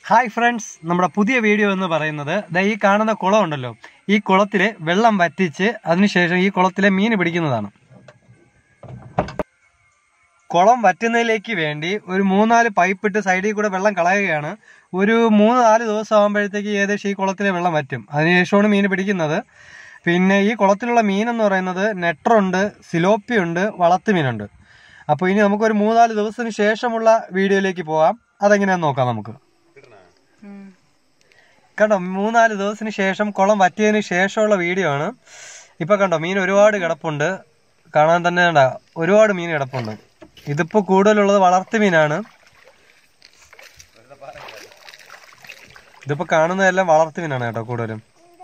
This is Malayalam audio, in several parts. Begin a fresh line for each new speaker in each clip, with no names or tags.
ഹായ് ഫ്രണ്ട്സ് നമ്മുടെ പുതിയ വീഡിയോ എന്ന് പറയുന്നത് ദാ ഈ കാണുന്ന കുളം ഉണ്ടല്ലോ ഈ കുളത്തിൽ വെള്ളം വറ്റിച്ച് അതിനുശേഷം ഈ കുളത്തിലെ മീൻ പിടിക്കുന്നതാണ് കുളം വറ്റുന്നതിലേക്ക് വേണ്ടി ഒരു മൂന്നാല് പൈപ്പ് ഇട്ട് സൈഡിൽ കൂടെ വെള്ളം കളയുകയാണ് ഒരു മൂന്ന് നാല് ദിവസം ആകുമ്പോഴത്തേക്ക് ഏകദേശം ഈ കുളത്തിലെ വെള്ളം വറ്റും അതിനുശേഷമാണ് മീൻ പിടിക്കുന്നത് പിന്നെ ഈ കുളത്തിലുള്ള മീൻ എന്ന് പറയുന്നത് നെട്ടറുണ്ട് സിലോപ്പിയുണ്ട് വളർത്തു മീനുണ്ട് അപ്പോൾ ഇനി നമുക്കൊരു മൂന്നാല് ദിവസത്തിന് ശേഷമുള്ള വീഡിയോയിലേക്ക് പോകാം അതെങ്ങനെയാന്ന് നോക്കാം നമുക്ക് കണ്ടോ മൂന്നാല് ദിവസത്തിന് ശേഷം കുളം വറ്റിയതിന് ശേഷമുള്ള വീഡിയോ ആണ് ഇപ്പൊ കണ്ടോ മീൻ ഒരുപാട് കിടപ്പുണ്ട് കാണാൻ തന്നെ കണ്ട ഒരുപാട് മീൻ കിടപ്പുണ്ട് ഇതിപ്പോ കൂടുതലുള്ളത് വളർത്തു മീനാണ് ഇതിപ്പോ കാണുന്നതെല്ലാം വളർത്തു മീനാണ് കേട്ടോ കൂടുതലും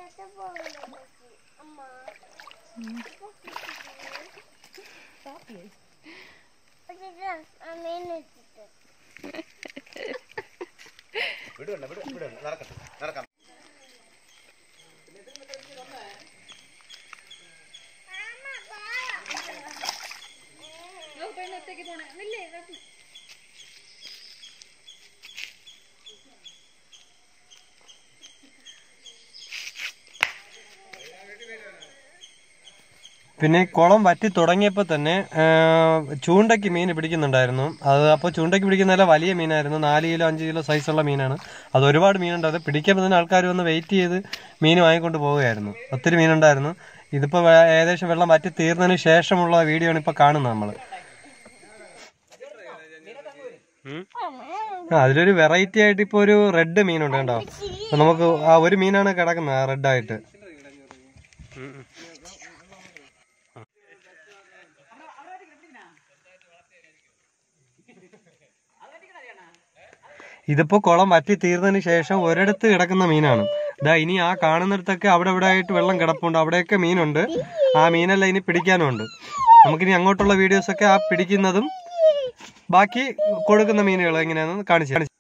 പിന്നെ ഈ കുളം വറ്റി തുടങ്ങിയപ്പോൾ തന്നെ ആ, ചൂണ്ടയ്ക്ക് മീൻ പിടിക്കുന്നുണ്ടായിരുന്നു അത് അപ്പോൾ ചൂണ്ടയ്ക്ക് പിടിക്കുന്നതല്ല വലിയ മീനായിരുന്നു നാല് കിലോ അഞ്ച് കിലോ സൈസുള്ള മീനാണ് അത് ഒരുപാട് മീനുണ്ട് അത് പിടിക്കാൻ തന്നെ ആൾക്കാർ വന്ന് വെയിറ്റ് ചെയ്ത് മീൻ വാങ്ങിക്കൊണ്ട് പോവുകയായിരുന്നു ഒത്തിരി മീനുണ്ടായിരുന്നു ഇതിപ്പോൾ വേ- ഏകദേശം വെള്ളം വറ്റി തീർന്നതിന് ശേഷമുള്ള വീഡിയോ ആണ് ഇപ്പോൾ കാണുന്നത് നമ്മൾ ആ അതിലൊരു വെറൈറ്റി ആയിട്ട് ഇപ്പോൾ ഒരു റെഡ് മീനുണ്ട് കേട്ടോ അപ്പൊ നമുക്ക് ആ ഒരു മീനാണ് കിടക്കുന്നത് റെഡ് ആയിട്ട് ഇതിപ്പോ കുളം വറ്റി തീർന്നതിന് ശേഷം ഒരിടത്ത് കിടക്കുന്ന മീനാണ് ഇതാ ഇനി ആ കാണുന്നിടത്തൊക്കെ അവിടെ ഇവിടെ ആയിട്ട് വെള്ളം കിടപ്പുണ്ട് അവിടെയൊക്കെ മീനുണ്ട് ആ മീനെല്ലാം ഇനി പിടിക്കാനും ഉണ്ട് നമുക്കിനി അങ്ങോട്ടുള്ള വീഡിയോസ് ഒക്കെ ആ പിടിക്കുന്നതും ബാക്കി കൊടുക്കുന്ന മീനുകൾ എങ്ങനെയാണെന്ന് കാണിച്ചു കാണിച്ചു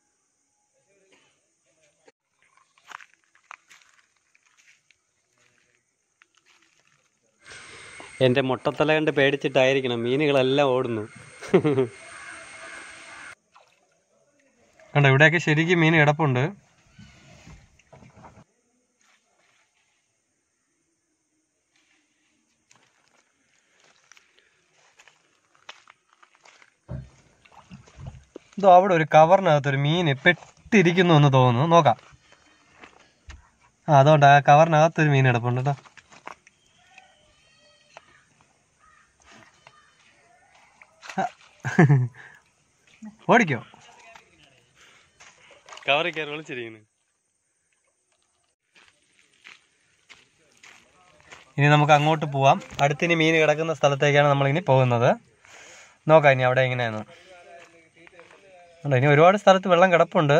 എന്റെ മുട്ടത്തല കണ്ട് പേടിച്ചിട്ടായിരിക്കണം മീനുകളെല്ലാം ഓടുന്നു കണ്ടോ ഇവിടെയൊക്കെ ശരിക്കും മീൻ കിടപ്പുണ്ട് ഇതോ അവിടെ ഒരു കവറിനകത്ത് ഒരു മീൻ പെട്ടിരിക്കുന്നു എന്ന് തോന്നുന്നു നോക്കാം ആ അതുകൊണ്ട് ആ കവറിനകത്ത് ഒരു മീൻ കിടപ്പുണ്ട് കേട്ടോ ആ. ഓടിക്കോ കവറിൽ കയറി വിളിച്ചിരിക്കുന്നു ഇനി നമുക്ക് അങ്ങോട്ട് പോവാം അടുത്തിനി മീൻ കിടക്കുന്ന സ്ഥലത്തേക്കാണ് നമ്മളിനി പോകുന്നത് നോക്കാം ഇനി അവിടെ എങ്ങനെയാണ് ഉണ്ടോ, ഇനി ഒരുപാട് സ്ഥലത്ത് വെള്ളം കിടപ്പുണ്ട്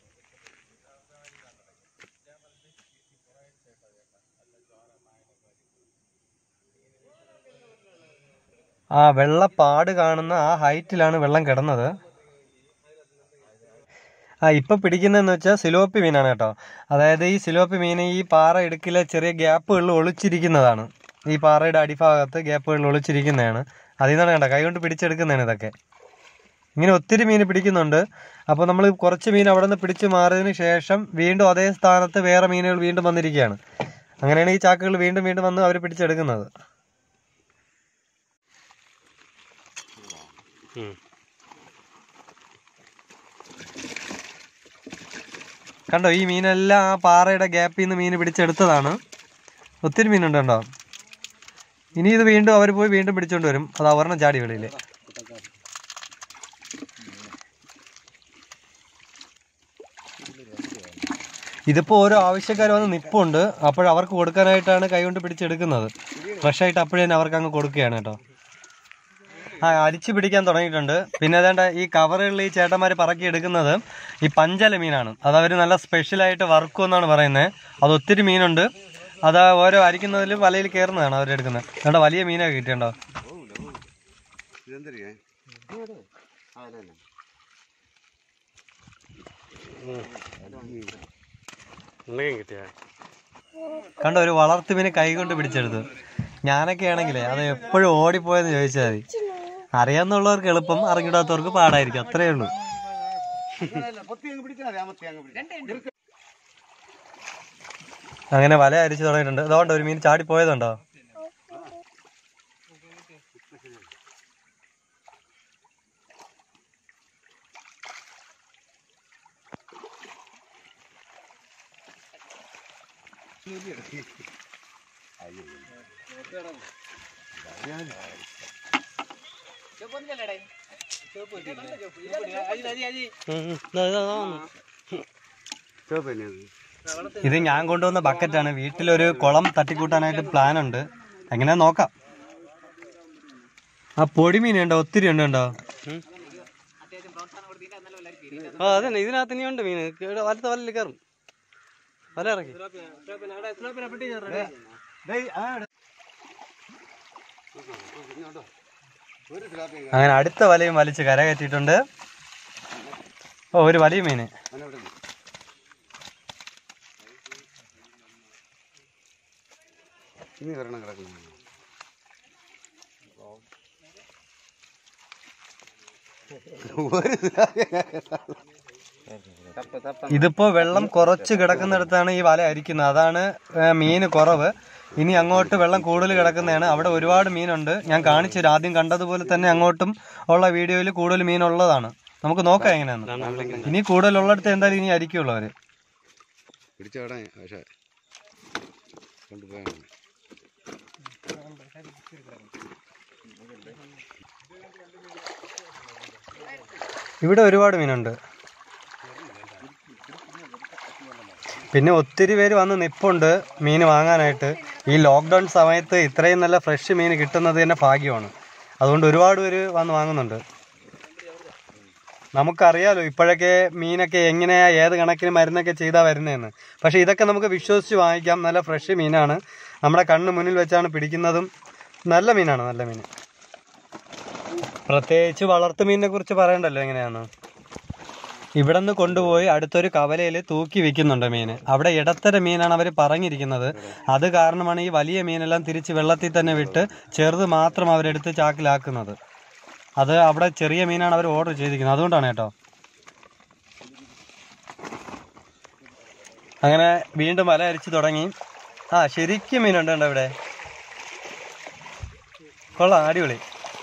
ആ വെള്ളപ്പാട് കാണുന്ന ആ ഹൈറ്റിലാണ് വെള്ളം കിടന്നത് ആ ഇപ്പൊ പിടിക്കുന്നതെന്ന് വെച്ചാൽ സിലോപ്പി മീനാണ് കേട്ടോ അതായത് ഈ സിലോപ്പി മീൻ ഈ പാറ ഇടുക്കിലെ ചെറിയ ഗ്യാപ്പുകളിൽ ഒളിച്ചിരിക്കുന്നതാണ് ഈ പാറയുടെ അടിഭാഗത്ത് ഗ്യാപ്പുകളിൽ ഒളിച്ചിരിക്കുന്നതാണ് അതിൽ നിന്നാണ് കണ്ടോ കൈ കൊണ്ട് പിടിച്ചെടുക്കുന്നതാണ് ഇതൊക്കെ ഇങ്ങനെ ഒത്തിരി മീൻ പിടിക്കുന്നുണ്ട് അപ്പോൾ നമ്മൾ കുറച്ച് മീൻ അവിടെ നിന്ന് പിടിച്ച് മാറിയതിന് ശേഷം വീണ്ടും അതേ സ്ഥാനത്ത് വേറെ മീനുകൾ വീണ്ടും വന്നിരിക്കുകയാണ് അങ്ങനെയാണ് ഈ ചാക്കുകൾ വീണ്ടും വീണ്ടും വന്ന് അവർ പിടിച്ചെടുക്കുന്നത് കണ്ടോ ഈ മീനെല്ലാം ആ പാറയുടെ ഗ്യാപ്പിൽ നിന്ന് മീൻ പിടിച്ചെടുത്തതാണ് ഒത്തിരി മീനുണ്ട് കണ്ടോ ഇനി ഇത് വീണ്ടും അവർ പോയി വീണ്ടും പിടിച്ചോണ്ട് വരും അത് അവരുടെ ചാടി വെളിയിൽ ഇതിപ്പോ ഓരോ ആവശ്യക്കാർ വന്ന് നിപ്പുണ്ട് അപ്പോൾ അവർക്ക് കൊടുക്കാനായിട്ടാണ് കൈകൊണ്ട് പിടിച്ചെടുക്കുന്നത് ഫ്രഷ് ആയിട്ട് അപ്പോഴേ തന്നെ അവർക്ക് അങ്ങ് കൊടുക്കുകയാണ് കേട്ടോ ആ അരിച്ചു പിടിക്കാൻ തുടങ്ങിയിട്ടുണ്ട് പിന്നെ അതേണ്ട ഈ കവറുകളിൽ ഈ ചേട്ടന്മാർ പറക്കി എടുക്കുന്നത് ഈ പഞ്ചല മീനാണ് അത് അവർ നല്ല സ്പെഷ്യലായിട്ട് വറുക്കും എന്നാണ് പറയുന്നത് അത് ഒത്തിരി മീനുണ്ട് അത് ഓരോ അരിക്കുന്നതിൽ വലയിൽ കയറുന്നതാണ് അവരെടുക്കുന്നത് അതുകൊണ്ട് വലിയ മീനൊക്കെ കിട്ടിയുണ്ടോ കണ്ടോ ഒരു വളർത്തു മീനെ കൈ കൊണ്ട് പിടിച്ചെടുത്തു ഞാനൊക്കെ ആണെങ്കിലേ അത് എപ്പോഴും ഓടിപ്പോയെന്ന് ചോദിച്ചാൽ മതി അറിയാവുന്നവർക്ക് എളുപ്പം അറിഞ്ഞിടാത്തവർക്ക് പാടായിരിക്കും അത്രേ ഉള്ളൂ അങ്ങനെ വല അരിച്ചു തുടങ്ങിയിട്ടുണ്ട് അതുകൊണ്ട് ഒരു മീൻ ചാടി പോയതുണ്ടോ ഇത് ഞാൻ കൊണ്ടുവന്ന ബക്കറ്റാണ് വീട്ടിലൊരു കുളം തട്ടിക്കൂട്ടാനായിട്ട് പ്ലാൻ ഉണ്ട് എങ്ങനെ നോക്കാം ആ പൊടി മീൻ ഉണ്ടോ ഒത്തിരി ഉണ്ട് ഉണ്ടോ
ആ അതന്നെ ഇതിനകത്ത് ഇനി ഉണ്ട് മീൻ വലത്തെ വലയിൽ കയറും വല ഇറക്കി
അങ്ങനെ അടുത്ത വലയും വലിച്ച് കര കയറ്റിയിട്ടുണ്ട് ഓ ഒരു വലിയ മീന്
ഇനി വരണം കിടക്കുന്നു
ഇതിപ്പോ വെള്ളം കുറച്ച് കിടക്കുന്നിടത്താണ് ഈ വല അരിക്കുന്നത് അതാണ് ഏ, മീന് കുറവ് ഇനി അങ്ങോട്ട് വെള്ളം കൂടുതൽ കിടക്കുന്നതാണ് അവിടെ ഒരുപാട് മീനുണ്ട് ഞാൻ കാണിച്ചു തരാം. ആദ്യം കണ്ടതുപോലെ തന്നെ അങ്ങോട്ടും ഉള്ള വീഡിയോയിൽ കൂടുതൽ മീനുള്ളതാണ് നമുക്ക് നോക്കാം എങ്ങനെയാന്ന് ഇനി കൂടുതലുള്ളിടത്ത് എന്തായാലും ഇനി അരിക്കുള്ളൂ അവര്
പിടിച്ചവിടെ പക്ഷേ കൊണ്ടുപോയാണ്
ഇവിടെ ഒരുപാട് മീനുണ്ട് പിന്നെ ഒത്തിരി പേര് വന്ന് നിപ്പുണ്ട് മീൻ വാങ്ങാനായിട്ട് ഈ ലോക്ക്ഡൗൺ സമയത്ത് ഇത്രയും നല്ല ഫ്രഷ് മീൻ കിട്ടുന്നത് തന്നെ ഭാഗ്യമാണ് അതുകൊണ്ട് ഒരുപാട് പേര് വന്ന് വാങ്ങുന്നുണ്ട് നമുക്കറിയാലോ ഇപ്പോഴൊക്കെ മീനൊക്കെ എങ്ങനെയാ ഏത് കണക്കിന് മരുന്നൊക്കെ ചെയ്താ വരുന്നതെന്ന് പക്ഷെ ഇതൊക്കെ നമുക്ക് വിശ്വസിച്ച് വാങ്ങിക്കാം നല്ല ഫ്രഷ് മീനാണ് നമ്മുടെ കണ്ണ് മുന്നിൽ വെച്ചാണ് പിടിക്കുന്നതും നല്ല മീനാണ് നല്ല മീൻ പ്രത്യേകിച്ച് വളർത്തു മീനിനെ കുറിച്ച് പറയണ്ടല്ലോ എങ്ങനെയാന്ന് ഇവിടെ നിന്ന് കൊണ്ടുപോയി അടുത്തൊരു കവലയിൽ തൂക്കി വിൽക്കുന്നുണ്ട് മീൻ അവിടെ ഇടത്തര മീനാണ് അവർ പറഞ്ഞിരിക്കുന്നത് അത് കാരണമാണ് ഈ വലിയ മീനെല്ലാം തിരിച്ച് വെള്ളത്തിൽ തന്നെ വിട്ട് ചെറുത് മാത്രം അവരെടുത്ത് ചാക്കിലാക്കുന്നത് അത് അവിടെ ചെറിയ മീനാണ് അവർ ഓർഡർ ചെയ്തിരിക്കുന്നത് അതുകൊണ്ടാണ് കേട്ടോ അങ്ങനെ വീണ്ടും വല അരിച്ചു തുടങ്ങി ആ ശരിക്കും മീനുണ്ട് കേട്ടോ ഇവിടെ കൊള്ളാം അടിപൊളി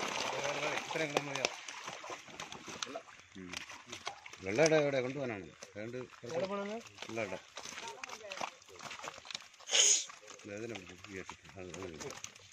വെള്ളയുടെ എവിടെ കൊണ്ടുപോകാനാണ് രണ്ട് വെള്ളയുടെ വേദന പിടിക്കും ഈ അറ്റത്ത്. അത് അത്.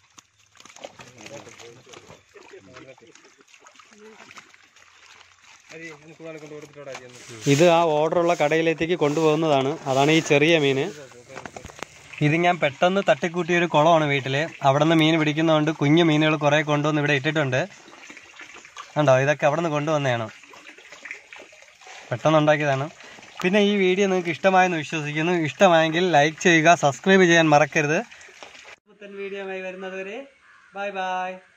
ഇത് ആ ഓർഡറുള്ള കടയിലേക്ക് കൊണ്ടുപോകുന്നതാണ് അതാണ് ഈ ചെറിയ മീന് ഇത് ഞാൻ പെട്ടെന്ന് തട്ടിക്കൂട്ടിയ ഒരു കുളമാണ് വീട്ടില് അവിടെ നിന്ന് മീൻ പിടിക്കുന്നതുകൊണ്ട് കുഞ്ഞു മീനുകൾ കുറെ കൊണ്ടുവന്ന് ഇവിടെ ഇട്ടിട്ടുണ്ട് കണ്ടോ ഇതൊക്കെ അവിടെ നിന്ന് കൊണ്ടുവന്നതാണ് പെട്ടെന്ന് ഉണ്ടാക്കിയതാണ് പിന്നെ ഈ വീഡിയോ നിങ്ങൾക്ക് ഇഷ്ടമായെന്ന് വിശ്വസിക്കുന്നു ഇഷ്ടമായെങ്കിൽ ലൈക്ക് ചെയ്യുക സബ്സ്ക്രൈബ് ചെയ്യാൻ മറക്കരുത് വീഡിയോ വരുന്നത് വരെ ബൈ ബൈ